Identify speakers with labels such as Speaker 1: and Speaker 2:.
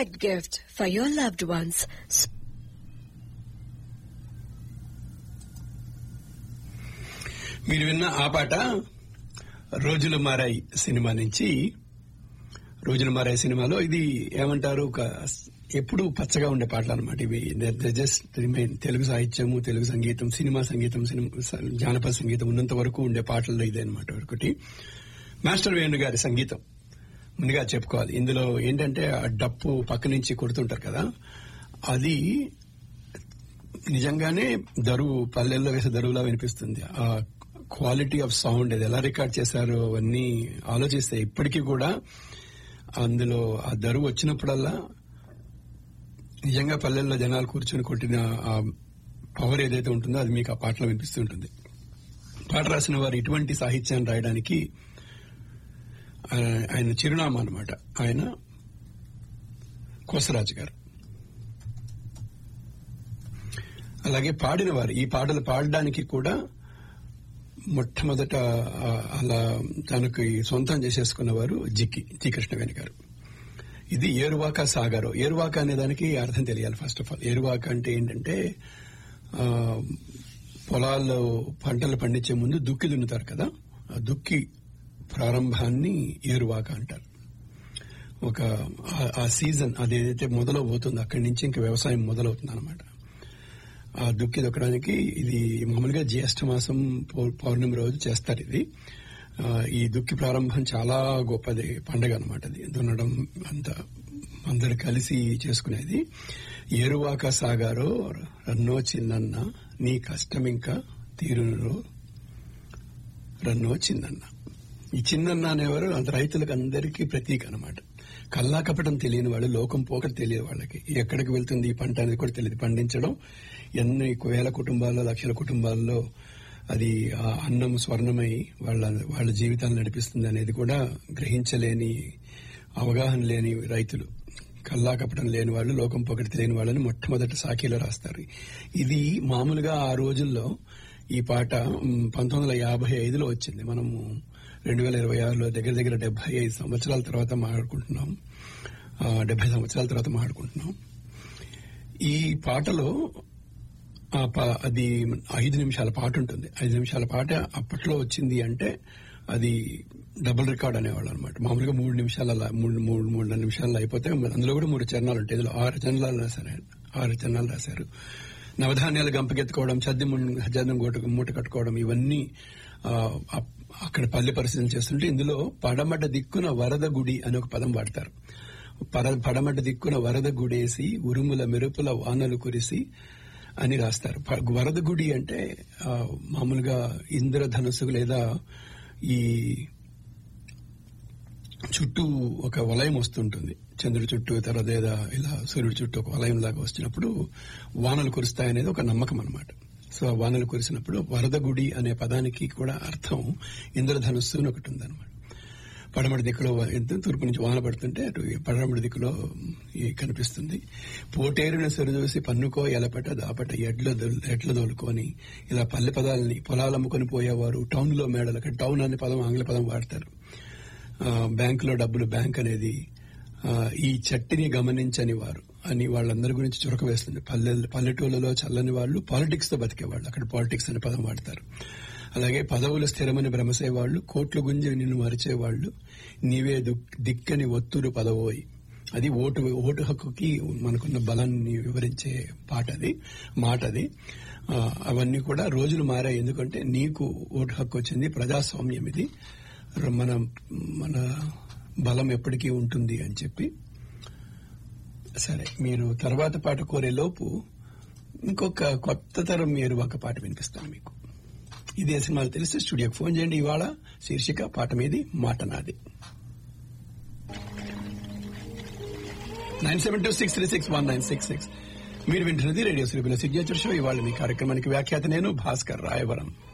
Speaker 1: perfect gift for your loved ones.
Speaker 2: మీరు విన్న ఆ పాట రోజులు మారాయి సినిమా నుంచి రోజులు మారాయి సినిమాలో ఇది ఏమంటారు ఒక ఎప్పుడు పచ్చగా ఉండే పాటలు అనమాట ఇవి జస్ట్ రిమైన్ తెలుగు సాహిత్యము తెలుగు సంగీతం సినిమా సంగీతం సినిమా జానపద సంగీతం ఉన్నంత వరకు ఉండే పాటల్లో ఇదే అనమాట ఒకటి మాస్టర్ వేణు గారి సంగీతం ముందుగా చెప్పుకోవాలి ఇందులో ఏంటంటే ఆ డప్పు పక్క నుంచి కొడుతుంటారు కదా అది నిజంగానే దరువు పల్లెల్లో వేసే దరువులా వినిపిస్తుంది ఆ క్వాలిటీ ఆఫ్ సౌండ్ అది ఎలా రికార్డ్ చేశారో అవన్నీ ఆలోచిస్తే ఇప్పటికీ కూడా అందులో ఆ దరువు వచ్చినప్పుడల్లా నిజంగా పల్లెల్లో జనాలు కూర్చొని కొట్టిన ఆ పవర్ ఏదైతే ఉంటుందో అది మీకు ఆ పాటలో వినిపిస్తూ ఉంటుంది పాట రాసిన వారు ఇటువంటి సాహిత్యాన్ని రాయడానికి ఆయన- ఆయన చిరునామా అనమాట ఆయన కోసరాజు గారు అలాగే పాడిన వారు ఈ పాటలు పాడడానికి కూడా మొట్టమొదట ఆ, అలా తనకు సొంతం చేసేసుకున్నవారు జిక్కి జి కృష్ణవేణి గారు ఇది ఏరువాక సాగరు ఏరువాక అనే దానికి అర్థం తెలియాలి ఫస్ట్ ఆఫ్ ఆల్ ఏరువాక అంటే ఏంటంటే ఆ, పొలాల్లో పంటలు పండించే ముందు దుక్కి దున్నుతారు కదా ఆ దుక్కి ప్రారంభాన్ని ఏరువాక అంటారు ఒక ఆ- ఆ సీజన్ అదేదైతే మొదలవుతుందో అక్కడి నుంచి ఇంకా వ్యవసాయం మొదలవుతుంది అనమాట ఆ దుక్కి దొక్కడానికి ఇది మామూలుగా జ్యేష్ఠ మాసం పౌ- పౌర్ణమి రోజు చేస్తారు ఇది ఆ, ఈ దుక్కి ప్రారంభం చాలా గొప్పది పండగ అనమాట అది దున్నడం అంత అందరు కలిసి చేసుకునేది ఏరువాక సాగారో రన్నో చిన్నన్న నీ కష్టం ఇంకా తీరునో రన్నో చిన్నన్న ఈ చిన్నన్న అనేవారు అంత రైతులకు అందరికీ ప్రతీక అనమాట కల్లా కపటం తెలియని వాళ్ళు లోకం పోకటి తెలియదు వాళ్ళకి ఎక్కడికి వెళ్తుంది ఈ పంట అనేది కూడా తెలియదు పండించడం ఎన్ని వేల కుటుంబాల్లో లక్షల కుటుంబాల్లో అది ఆ అన్నం స్వర్ణమై వాళ్ళ వాళ్ళ జీవితాలు నడిపిస్తుంది అనేది కూడా గ్రహించలేని అవగాహన లేని రైతులు కల్లా కపటం లేని వాళ్ళు లోకం పొగటి తెలియని వాళ్ళని మొట్టమొదటి సాఖీలో రాస్తారు ఇది మామూలుగా ఆ రోజుల్లో ఈ పాట మ్, పంతొమ్మిది వందల యాభై ఐదులో వచ్చింది మనము రెండు వేల ఇరవై ఆరులో దగ్గర దగ్గర డెబ్బై ఐదు సంవత్సరాల తర్వాత మాట్లాడుకుంటున్నాం ఆ, డెబ్బై సంవత్సరాల తర్వాత మాట్లాడుకుంటున్నాం ఈ పాటలో ఆ ప- అది ఐదు నిమిషాల పాట ఉంటుంది ఐదు నిమిషాల పాట అప్పట్లో వచ్చింది అంటే అది డబుల్ రికార్డ్ అనేవాళ్ళు అనమాట మామూలుగా మూడు నిమిషాల మూడు మూడు మూడు నిమిషాల్లో అయిపోతే అందులో కూడా మూడు చరణాలు ఉంటాయి ఇందులో ఆరు చరణాలు రాశారు ఆయన. ఆరు చరణాలు రాశారు నవధాన్యాలు గంపకెత్తుకోవడం చద్ది చద్దం మూట మూట కట్టుకోవడం ఇవన్నీ ఆ, అప్- అక్కడ పల్లె పరిస్థితులు చేస్తుంటే ఇందులో పడమట దిక్కున వరద గుడి అని ఒక పదం వాడతారు పర- పడమట దిక్కున వరద గుడేసి ఉరుముల మెరుపుల వానలు కురిసి అని రాస్తారు ప- వరద గుడి అంటే ఆ, మామూలుగా ఇంద్రధనుసు లేదా ఈ చుట్టూ ఒక వలయం వస్తుంటుంది చంద్రుడి చుట్టూ తర్వాత లేదా ఇలా సూర్యుడి చుట్టూ ఒక వలయం లాగా వచ్చినప్పుడు వానలు కురుస్తాయనేది ఒక నమ్మకం అన్నమాట సో ఆ వానలు కురిసినప్పుడు వరద గుడి అనే పదానికి కూడా అర్థం ఇంద్రధనుస్సు అని ఒకటి ఉందన్నమాట పడమటి దిక్కులో వా- ఎంత తూర్పు నుంచి వాన పడుతుంటే అటు పడమటి దిక్కులో ఈ కనిపిస్తుంది పోటేరున సరిచూసి పన్నుకో ఎలపట దాపట ఎడ్ల దొల్- ఎడ్ల దోలుకొని ఇలా పల్లె పదాలని పొలాలు అమ్ముకొని పోయేవారు టౌన్ లో మేడలు టౌన్ అనే పదం ఆంగ్ల పదం వాడతారు ఆ, బ్యాంకులో డబ్బులు బ్యాంక్ అనేది ఆ, ఈ చట్టిని గమనించని వారు అని వాళ్ళందరి గురించి చురక వేస్తుంది పల్లె పల్లెటూళ్ళలో చల్లని వాళ్ళు పాలిటిక్స్ తో బతికేవాళ్ళు అక్కడ పాలిటిక్స్ అనే పదం వాడతారు అలాగే పదవులు స్థిరమని భ్రమసేవాళ్లు కోట్లు గుంజి నిన్ను మరిచేవాళ్లు నీవే దుక్- దిక్కని ఒత్తులు పదవోయి అది ఓటు ఓటు హక్కుకి మనకున్న బలాన్ని వివరించే పాట అది మాట అది ఆ, అవన్నీ కూడా రోజులు మారాయి ఎందుకంటే నీకు ఓటు హక్కు వచ్చింది ప్రజాస్వామ్యం ఇది మన మన బలం ఎప్పటికీ ఉంటుంది అని చెప్పి సరే మీరు తర్వాత పాట కోరే లోపు ఇంకొక కొత్త తరం మీరు ఒక పాట వినిపిస్తాను మీకు ఇదే సినిమాలు తెలిస్తే స్టూడియోకి ఫోన్ చేయండి ఇవాళ శీర్షిక పాట మీది మాట నాది nine seven two six three six one nine six six మీరు వింటున్నది రేడియో శ్రీపుల సిగ్నేచర్ షో ఇవాళ మీ కార్యక్రమానికి వ్యాఖ్యాత నేను భాస్కర్ రాయవరం